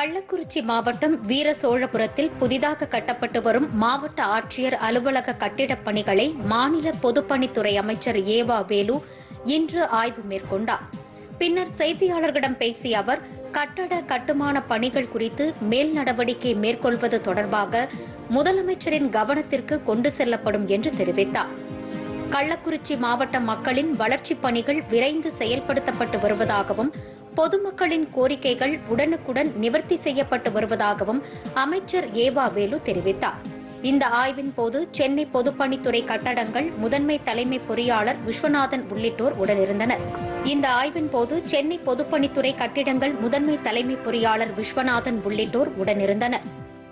கள்ளக்குறிச்சி மாவட்டம் வீர சோழபுரத்தில் புதிதாக கட்டப்பட்டு வரும் மாவட்ட ஆட்சியர் அலுவலக கட்டிடப் பணிகளை மாநில பொதுப்பணித்துறை அமைச்சர் ஏவா வேலு இன்று ஆய்வு மேற்கொண்டார் பின்னர் செய்தியாளர்களிடம் பேசிய அவர் கட்டட கட்டுமான பணிகள் குறித்து மேல் நடவடிக்கை மேற்கொள்வது தொடர்பாக முதலமைச்சரின் கவனத்திற்கு கொண்டு செல்லப்படும் என்று தெரிவித்தார் கள்ளக்குறிச்சி மாவட்ட மக்களின் வளர்ச்சிப் பணிகள் விரைந்து செயல்படுத்தப்பட்டு வருவதாகவும் பொதுமக்களின் கோரிக்கைகள் உடனுக்குடன் நிவர்த்தி செய்யப்பட்டு வருவதாகவும் அமைச்சர் ஏவா வேலு தெரிவித்தார் இந்த ஆய்வின் போது சென்னை பொதுப்பணித்துறை கட்டடங்கள் முதன்மை தலைமை பொறியாளர் விஸ்வநாதன் உள்ளிட்டோர் உடனிருந்தனர் இந்த ஆய்வின் போது சென்னை பொதுப்பணித்துறை கட்டிடங்கள் முதன்மை தலைமை பொறியாளர் விஸ்வநாதன் உள்ளிட்டோர் உடனிருந்தனர்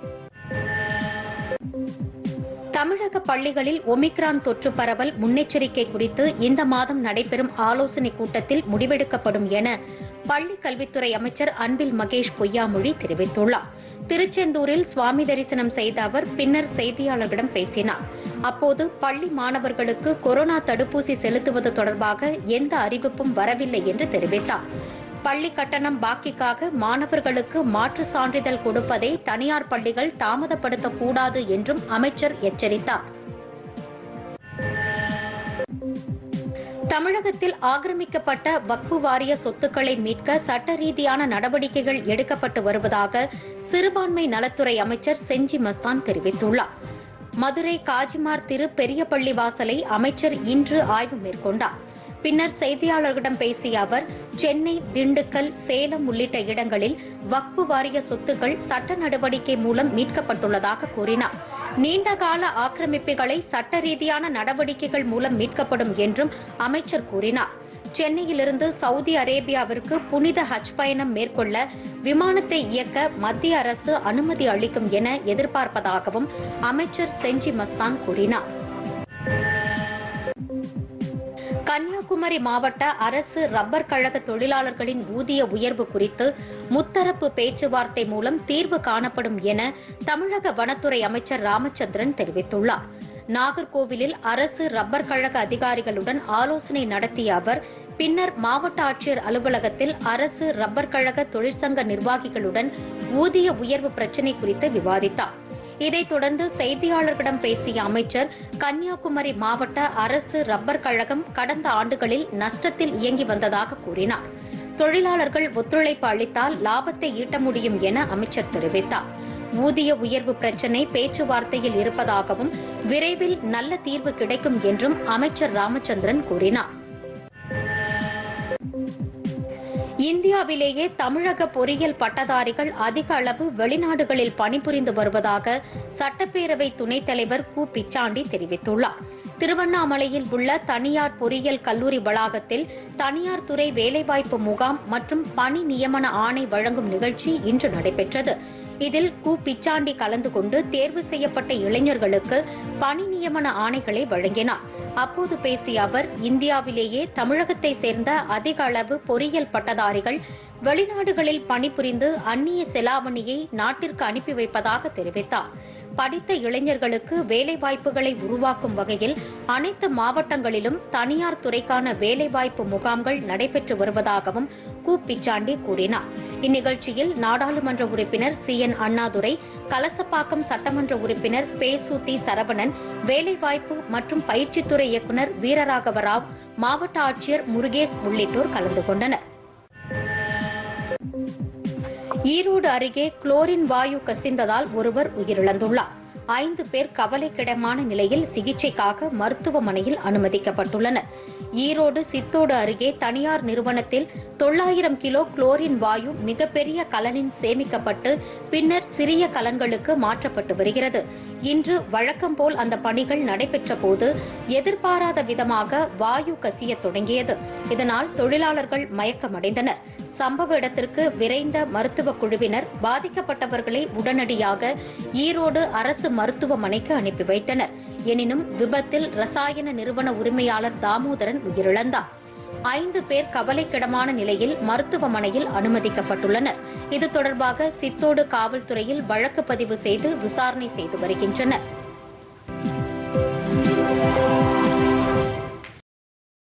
தமிழக பள்ளிகளில் ஒமிக்ரான் தொற்று பரவல் முன்னெச்சரிக்கை குறித்து இந்த மாதம் நடைபெறும் ஆலோசனைக் கூட்டத்தில் முடிவெடுக்கப்படும் என பள்ளிக் கல்வித்துறை அமைச்சர் அன்பில் மகேஷ் பொய்யாமொழி தெரிவித்துள்ளார் திருச்செந்தூரில் சுவாமி தரிசனம் செய்த அவர் பின்னர் செய்தியாளர்களிடம் பேசினார் அப்போது பள்ளி மாணவர்களுக்கு கொரோனா தடுப்பூசி செலுத்துவது தொடர்பாக எந்த அறிவிப்பும் வரவில்லை என்று தெரிவித்தார் பள்ளி கட்டணம் பாக்கிக்காக மாணவர்களுக்கு மாற்று சான்றிதழ் கொடுப்பதை தனியார் பள்ளிகள் தாமதப்படுத்தக்கூடாது என்றும் அமைச்சர் எச்சரித்தார் தமிழகத்தில் ஆக்கிரமிக்கப்பட்ட வக்பு வாரிய சொத்துக்களை மீட்க சட்ட ரீதியான நடவடிக்கைகள் எடுக்கப்பட்டு வருவதாக சிறுபான்மை நலத்துறை அமைச்சர் செஞ்சி மஸ்தான் தெரிவித்துள்ளார் மதுரை காஜிமார் திரு பெரியபள்ளி வாசலை அமைச்சர் இன்று ஆய்வு மேற்கொண்டார் பின்னர் செய்தியாளர்களிடம் பேசிய அவர் சென்னை திண்டுக்கல் சேலம் உள்ளிட்ட இடங்களில் வக்பு வாரிய சொத்துக்கள் சட்ட நடவடிக்கை மூலம் மீட்கப்பட்டுள்ளதாக கூறினார் நீண்டகால ஆக்கிரமிப்புகளை சட்ட ரீதியான நடவடிக்கைகள் மூலம் மீட்கப்படும் என்றும் அமைச்சர் கூறினார் சென்னையிலிருந்து சவுதி அரேபியாவிற்கு புனித ஹஜ் பயணம் மேற்கொள்ள விமானத்தை இயக்க மத்திய அரசு அனுமதி அளிக்கும் என எதிர்பார்ப்பதாகவும் அமைச்சர் செஞ்சி மஸ்தான் கூறினார் கன்னியாகுமரி மாவட்ட அரசு ரப்பர் கழக தொழிலாளர்களின் ஊதிய உயர்வு குறித்து முத்தரப்பு பேச்சுவார்த்தை மூலம் தீர்வு காணப்படும் என தமிழக வனத்துறை அமைச்சர் ராமச்சந்திரன் தெரிவித்துள்ளார் நாகர்கோவிலில் அரசு ரப்பர் கழக அதிகாரிகளுடன் ஆலோசனை நடத்திய அவர் பின்னர் மாவட்ட ஆட்சியர் அலுவலகத்தில் அரசு ரப்பர் கழக தொழிற்சங்க நிர்வாகிகளுடன் ஊதிய உயர்வு பிரச்சினை குறித்து விவாதித்தார் இதைத் தொடர்ந்து செய்தியாளர்களிடம் பேசிய அமைச்சர் கன்னியாகுமரி மாவட்ட அரசு ரப்பர் கழகம் கடந்த ஆண்டுகளில் நஷ்டத்தில் இயங்கி வந்ததாக கூறினார் தொழிலாளர்கள் ஒத்துழைப்பு அளித்தால் லாபத்தை ஈட்ட முடியும் என அமைச்சர் தெரிவித்தார் ஊதிய உயர்வு பிரச்சினை பேச்சுவார்த்தையில் இருப்பதாகவும் விரைவில் நல்ல தீர்வு கிடைக்கும் என்றும் அமைச்சர் ராமச்சந்திரன் கூறினார் இந்தியாவிலேயே தமிழக பொறியியல் பட்டதாரிகள் அதிக அளவு வெளிநாடுகளில் பணிபுரிந்து வருவதாக சட்டப்பேரவை துணைத் தலைவர் கு பிச்சாண்டி தெரிவித்துள்ளார் திருவண்ணாமலையில் உள்ள தனியார் பொறியியல் கல்லூரி வளாகத்தில் தனியார் துறை வேலைவாய்ப்பு முகாம் மற்றும் பணி நியமன ஆணை வழங்கும் நிகழ்ச்சி இன்று நடைபெற்றது இதில் கு பிச்சாண்டி கலந்து கொண்டு தேர்வு செய்யப்பட்ட இளைஞர்களுக்கு பணி நியமன ஆணைகளை வழங்கினார் அப்போது பேசிய அவர் இந்தியாவிலேயே தமிழகத்தை சேர்ந்த அதிக அளவு பொறியியல் பட்டதாரிகள் வெளிநாடுகளில் பணிபுரிந்து அந்நிய செலாவணியை நாட்டிற்கு அனுப்பி வைப்பதாக தெரிவித்தார் படித்த இளைஞர்களுக்கு வேலைவாய்ப்புகளை உருவாக்கும் வகையில் அனைத்து மாவட்டங்களிலும் தனியார் துறைக்கான வேலைவாய்ப்பு முகாம்கள் நடைபெற்று வருவதாகவும் கு பிச்சாண்டி கூறினார் இந்நிகழ்ச்சியில் நாடாளுமன்ற உறுப்பினர் சி என் அண்ணாதுரை கலசப்பாக்கம் சட்டமன்ற உறுப்பினர் பேசூத்தி சரவணன் வேலைவாய்ப்பு மற்றும் பயிற்சித்துறை இயக்குநர் வீரராகவ ராவ் மாவட்ட ஆட்சியர் முருகேஷ் உள்ளிட்டோர் கலந்து கொண்டனர் ஈரோடு அருகே குளோரின் வாயு கசிந்ததால் ஒருவர் உயிரிழந்துள்ளார் ஐந்து பேர் கவலைக்கிடமான நிலையில் சிகிச்சைக்காக மருத்துவமனையில் அனுமதிக்கப்பட்டுள்ளனர் ஈரோடு சித்தோடு அருகே தனியார் நிறுவனத்தில் தொள்ளாயிரம் கிலோ குளோரின் வாயு மிகப்பெரிய கலனில் சேமிக்கப்பட்டு பின்னர் சிறிய கலன்களுக்கு மாற்றப்பட்டு வருகிறது இன்று வழக்கம் போல் அந்த பணிகள் நடைபெற்ற போது எதிர்பாராத விதமாக வாயு கசிய தொடங்கியது இதனால் தொழிலாளர்கள் மயக்கமடைந்தனர் சம்பவ இடத்திற்கு விரைந்த மருத்துவ குழுவினர் பாதிக்கப்பட்டவர்களை உடனடியாக ஈரோடு அரசு மருத்துவமனைக்கு அனுப்பி வைத்தனர் எனினும் விபத்தில் ரசாயன நிறுவன உரிமையாளர் தாமோதரன் உயிரிழந்தார் ஐந்து பேர் கவலைக்கிடமான நிலையில் மருத்துவமனையில் அனுமதிக்கப்பட்டுள்ளனர் இது தொடர்பாக சித்தோடு காவல்துறையில் வழக்கு பதிவு செய்து விசாரணை செய்து வருகின்றனர்